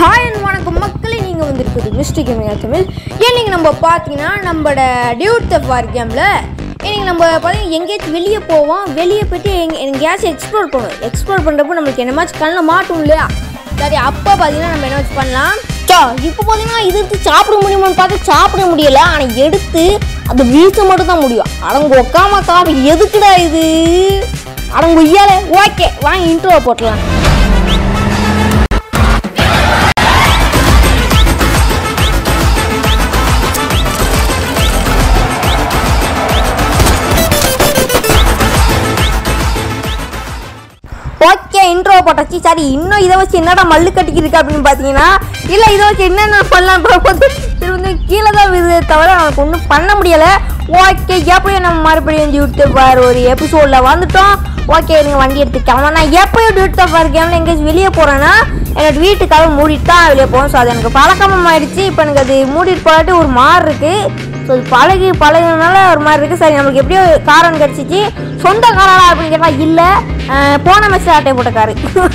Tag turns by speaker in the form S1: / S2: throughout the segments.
S1: Hi and வணக்கம் மக்களே நீங்கள் வந்திருக்குது மிஸ்டேக் கேமிங் தமிழ் இன்னைக்கு நம்ம பார்த்தீங்கன்னா நம்மளோட டியூட் தப் வார் கேமில் இன்னைக்கு நம்ம பார்த்தீங்கன்னா எங்கேயாச்சும் வெளியே போவோம் வெளியே போயிட்டு எங்க எங்கேயாச்சும் எக்ஸ்ப்ளோர் பண்ணுவோம் எக்ஸ்ப்ளோர் பண்ணுறப்போ நம்மளுக்கு என்னமாச்சும் கண்ணில் மாட்டும் இல்லையா சரி அப்போ பார்த்தீங்கன்னா நம்ம என்ன பண்ணலாம் சா இப்போ பார்த்தீங்கன்னா இது எடுத்து சாப்பிட முடியுமான்னு பார்த்து சாப்பிட முடியல ஆனால் எடுத்து அது வீழ்த்த மட்டும் தான் முடியும் அடங்கு உக்காம காப்பி எதுக்குடா இது அடங்கு ஐயாலே ஓகே வாங்கி இன்ட்ரோவை போட்டலாம் ஓகே இன்ட்ரோ போட்டாச்சு சரி இன்னும் இதை வச்சு என்னடா மல்லு கட்டிக்கிருக்கு அப்படின்னு பார்த்தீங்கன்னா இல்லை இதை வச்சு என்னென்ன பண்ணலாம் பார்ப்போது இது வந்து கீழே தான் விழுது தவிர அவனுக்கு ஒன்றும் பண்ண முடியலை ஓகே எப்படியும் நம்ம மறுபடியும் யூடியூப் பார் ஒரு எபிசோடில் வந்துட்டோம் ஓகே நீங்கள் வண்டி எடுத்து கிளம்ப நான் எப்போயும் யூடியூப் பார் கேமில் எங்கேயாச்சும் வெளியே போகிறேன்னா என்னோட வீட்டுக்காக மூடிட்டு தான் வெளியே போகும் ஸோ அது எனக்கு பழக்கமாக ஆயிடுச்சு இப்போ எனக்கு அது மூடிட்டு போகாட்டி ஒரு மாறு இருக்குது ஸோ இது பழகி பழகினால ஒரு மாதிரி இருக்குது சரி நம்மளுக்கு எப்படியோ காரம் கிடச்சிச்சு சொந்த காரா அப்படின்னு கேட்டால் இல்லை போன மெஸ்ஸில் ஆட்டை போட்ட காரு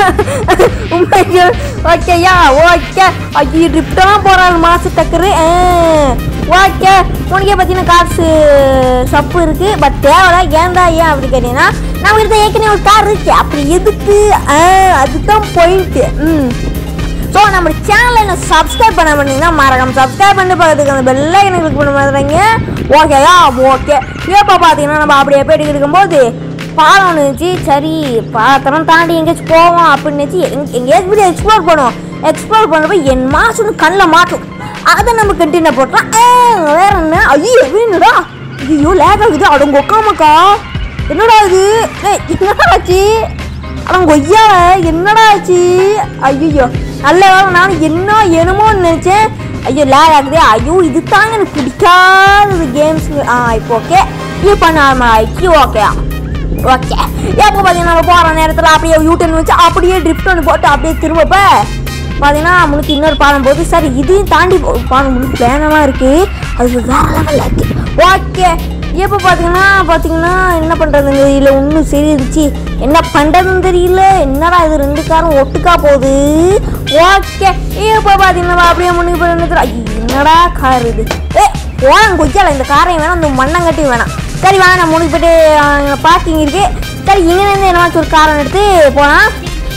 S1: ஓகேயா ஓகே ஐயோ ட்ரிப்டெல்லாம் போகிறாரு மாசு டக்குரு ஓகே உனக்கே பார்த்தீங்கன்னா காசு சப்பு இருக்குது பட் தேவையில்ல ஏன்டா ஏன் அப்படி கேட்டீங்கன்னா நம்ம கிட்ட ஏற்கனவே ஒரு கார் இருக்கு அப்படி எதுக்கு ஆ, அதுதான் போயிட்டு ம் ஸோ நம்ம சேனலை என்ன சப்ஸ்கிரைப் பண்ண பண்ணீங்கன்னா மறக்காம சப்ஸ்கிரைப் பண்ணி பார்த்துக்கு அந்த பெல்லை எனக்கு கிளிக் பண்ண மாதிரிங்க ஓகேயா ஓகே இப்போ பார்த்தீங்கன்னா நம்ம அப்படியே போயிட்டு இருக்கும்போது பாலம் ஒன்று இருந்துச்சு சரி பாத்திரம் தாண்டி எங்கேயாச்சும் போவோம் அப்படின்னு நினச்சி எங்கேயாச்சும் போய் எக்ஸ்ப்ளோர் பண்ணுவோம் எக்ஸ்ப்ளோர் பண்ணுறப்ப என் மாசம் கண்ணில் மாட்டும் அதை நம்ம கண்டினியூ போட்டலாம் ஆ, வேற என்ன ஐயோ என்னடா ஐயோ லேக் ஆகுது அடங்க உக்காமக்கா என்னடா இது ஏய், என்னடா ஆச்சு அடம் கொய்யா என்னடா ஆச்சு ஐயோ நல்ல வேலை நான் என்ன என்னமோ நினைச்சேன் ஐயோ லேக் ஆகுது ஐயோ இது தாங்க எனக்கு பிடிக்காதது கேம்ஸ் ஆ இப்போ ஓகே இப்போ நார்மல் ஆயிடுச்சு ஓகே ஓகே எப்போ பார்த்தீங்கன்னா நம்ம போகிற நேரத்தில் அப்படியே யூட்டன் வச்சு அப்படியே ட்ரிப்ட் ஒன்று போட்டு அப்படியே திரும்பப்ப பார்த்தீங்கன்னா முனுக்கு இன்னொரு பாலம் போகுது சரி இதையும் தாண்டி போ- பாலம் முனுக்கு வேணமாக இருக்குது அது வேற லெவலில் இருக்குது ஓகே இப்போ பார்த்தீங்கன்னா பார்த்தீங்கன்னா என்ன பண்ணுறதுங்க இதில் ஒன்றும் சரிச்சு என்ன பண்ணுறதுன்னு தெரியல என்னடா இது ரெண்டு காரும் ஒட்டுக்கா போகுது ஓகே இப்போ பார்த்தீங்கன்னா அப்படியே முன்னுக்கு போய் நின்னுக்குறோம். ஐயோ, என்னடா கார் இது ஏ போலாம் கொய்யால இந்த காரையும் வேணாம் இந்த மண்ணங்கட்டியும் வேணாம் சரி வாங்க நான் முன்னுக்கு போயிட்டு பார்க்கிங் இருக்கு சரி இங்கேருந்து என்னவாச்சும் ஒரு காரம் எடுத்து போகலாம்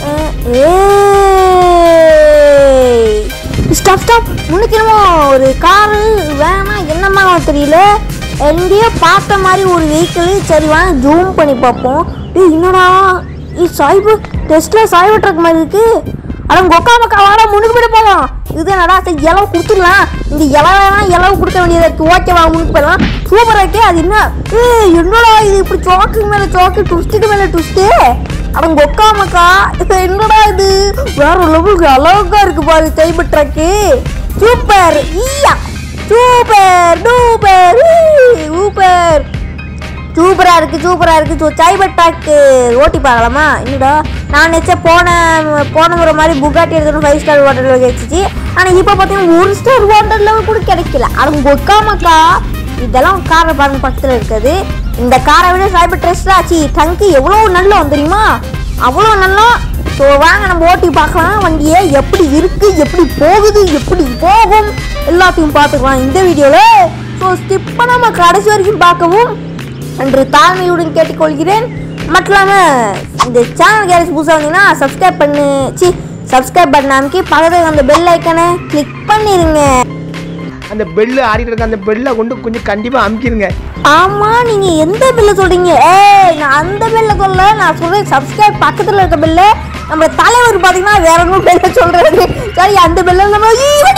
S1: ஸ்டாப் ஸ்டாப் முன்னுக்கு என்னமோ ஒரு காரு வேணாம் என்னமா தெரியல எங்கேயோ பார்த்த மாதிரி ஒரு வெஹிக்கிள் சரி வாங்க ஜூம் பண்ணி பார்ப்போம் டேய் என்னடா இது சாய்பு டெஸ்ட்டில் சாய்பு ட்ரக் மாதிரி இருக்கு அட கொக்கா மக்கா வாடா முன்னுக்கு போயிட்டு போகலாம் இது என்னடா சரி இலவு கொடுத்துடலாம் இந்த இலவெல்லாம் இலவு கொடுக்க வேண்டியது இருக்கு ஓகேவா முன்னுக்கு போயிடலாம் சூப்பராக இருக்கே அது என்ன ஏய் என்னடா இது இப்படி சோக்குக்கு மேலே சோக்கு டுஸ்ட்டுக்கு மேலே டுஸ்ட்டு அட கொக்கா மக்கா இது என்னடா இது வேற லெவலுக்கு அழகா இருக்கு பாரு டைப் ட்ரக்கு சூப்பர் ஈயா சூப்பர் டூப்பர் சூப்பர் சூப்பரா இருக்கு சூப்பரா இருக்கு ஸோ சைபர் டாக்கு ஓட்டி பார்க்கலாமா என்னடா நான் நினச்ச போன போன முறை மாதிரி புகாட்டி எடுத்துட்டு ஃபைவ் ஸ்டார் வாட்டர் லெவல் கிடைச்சிச்சு ஆனால் இப்போ பார்த்தீங்கன்னா ஒரு ஸ்டார் வாட்டர் லெவல் கூட கிடைக்கல அது கொக்காமக்கா இதெல்லாம் காரை பாருங்க பக்கத்தில் இருக்குது இந்த காரை விட சைபர் ட்ரெஸ்ட் ஆச்சு டங்கு எவ்வளோ நல்லா தெரியுமா அவ்வளோ நல்லா ஸோ வாங்க நம்ம ஓட்டி பார்க்கலாம் வண்டியை எப்படி இருக்கு எப்படி போகுது எப்படி போகும் எல்லாத்தையும் பார்த்துக்கலாம் இந்த வீடியோவில் ஸோ ஸ்கிப் பண்ணாமல் கடைசி வரைக்கும் பார்க்கவும் என்று தாழ்மையுடன் கேட்டுக்கொள்கிறேன் மட்டும் இல்லாமல் இந்த சேனல் கேரேஜ் புதுசாக வந்தீங்கன்னா சப்ஸ்கிரைப் பண்ணு சி சப்ஸ்கிரைப் பண்ண அமைக்கி பக்கத்தில் அந்த பெல் ஐக்கனை கிளிக் பண்ணிடுங்க
S2: அந்த பெல்லு ஆடிட்டு இருக்க அந்த பெல்லை கொண்டு கொஞ்சம் கண்டிப்பாக அமுக்கிருங்க
S1: ஆமாம் நீங்கள் எந்த பில்லை சொல்கிறீங்க ஏய் நான் அந்த பில்லை சொல்ல நான் சொல்கிறேன் சப்ஸ்கிரைப் பக்கத்தில் இருக்க பில்லு நம்ம தலைவர் பார்த்தீங்கன்னா வேற ஒன்றும் பில்லை சொல்கிறாரு சரி அந்த பில்லை நம்ம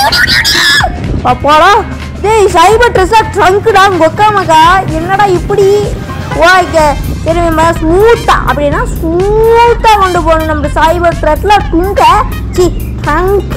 S1: அப்பாடா டேய் சைபர் ட்ரெஸ்ஸாக ட்ரங்க்குடா கொக்காமக்கா என்னடா இப்படி ஓகே சரி நம்ம ஸ்மூத்தாக அப்படின்னா ஸ்மூத்தாக கொண்டு போகணும் நம்ம சைபர் ட்ரெஸ்ஸில் டுங்க சி ட்ரங்க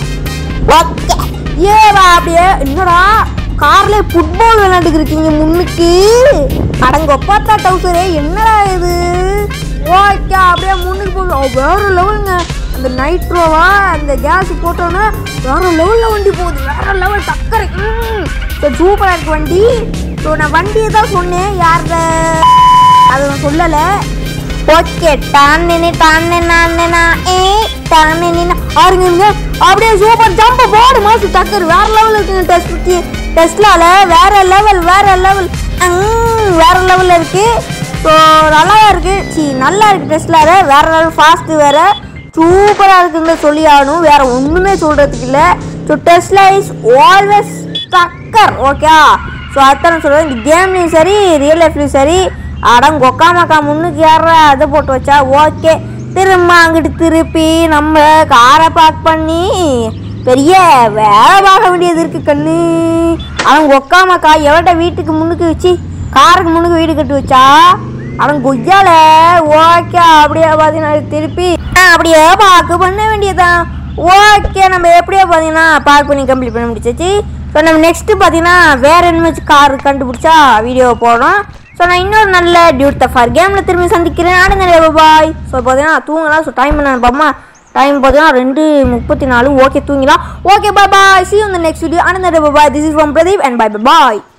S1: ஓகே ஏவா அப்படியே என்னடா கார்ல ஃபுட்பால் விளையாண்டுக்கு இருக்கீங்க முன்னுக்கு அடங்க பார்த்தா டவுசரே என்னடா இது ஓகே அப்படியே முன்னுக்கு போகுது வேற லெவலுங்க அந்த நைட்ரோவா அந்த கேஸ் போட்டோன்னா வேற லெவலில் வண்டி போகுது வேற லெவல் டக்கரை ஸோ சூப்பராக இருக்கு வண்டி ஸோ நான் வண்டியை தான் சொன்னேன் யார்கிட்ட அதை நான் சொல்லலை ஓகே டான்னு டான்னு நான்னு ஏ டான்னு ஆருங்க அப்படியே சூப்பர் ஜம்ப் போடு மாசு டக்கர் வேற லெவல் இருக்குங்க டெஸ்ட் டெஸ்ட்லால வேற லெவல் வேற லெவல் வேற லெவல்ல இருக்கு ஸோ நல்லா இருக்கு சி நல்லா இருக்கு டெஸ்ட்லால வேற லெவல் ஃபாஸ்ட் வேற சூப்பராக இருக்குன்னு சொல்லி ஆகணும் வேற ஒன்றுமே சொல்றதுக்கு இல்லை ஸோ டெஸ்ட்லா இஸ் ஆல்வேஸ் டக்கர் ஓகே ஸோ அதான் சொல்கிறேன் இந்த கேம்லேயும் சரி ரியல் லைஃப்லையும் சரி அடம் கொக்காமக்கா முன்னுக்கு ஏற அதை போட்டு வச்சா ஓகே திரும்ப அங்கிட்டு திருப்பி நம்ம காரை பார்க் பண்ணி பெரிய வேலை பார்க்க வேண்டியது இருக்கு கண்ணு அவன் கொக்காமக்கா எவட்ட வீட்டுக்கு முன்னுக்கு வச்சு காருக்கு முன்னுக்கு வீடு கட்டி வச்சா அவன் கொய்யால ஓகே அப்படியே பார்த்தீங்கன்னா திருப்பி ஆ, அப்படியே பார்க்க பண்ண வேண்டியதுதான் ஓகே நம்ம எப்படியோ பார்த்தீங்கன்னா பார்க் பண்ணி கம்ப்ளீட் பண்ண முடிச்சாச்சு ஸோ நம்ம நெக்ஸ்ட்டு பார்த்தீங்கன்னா வேற என்ன வச்சு கார் கண்டுபிடிச்சா வீடியோ போடுறோம் ஸோ நான் இன்னொரு நல்ல டியூட் தஃபார் கேமில் திரும்பி சந்திக்கிறேன் ஆடு நிறைய பாய் ஸோ பார்த்தீங்கன்னா தூங்கலாம் ஸோ டைம் என்ன பாமா டைம் பார்த்தீங்கன்னா ரெண்டு முப்பத்தி நாலு ஓகே தூங்கிலாம் ஓகே பாய் பாய் சி இந்த நெக்ஸ்ட் வீடியோ ஆனந்த bye this is from Pradeep and bye bye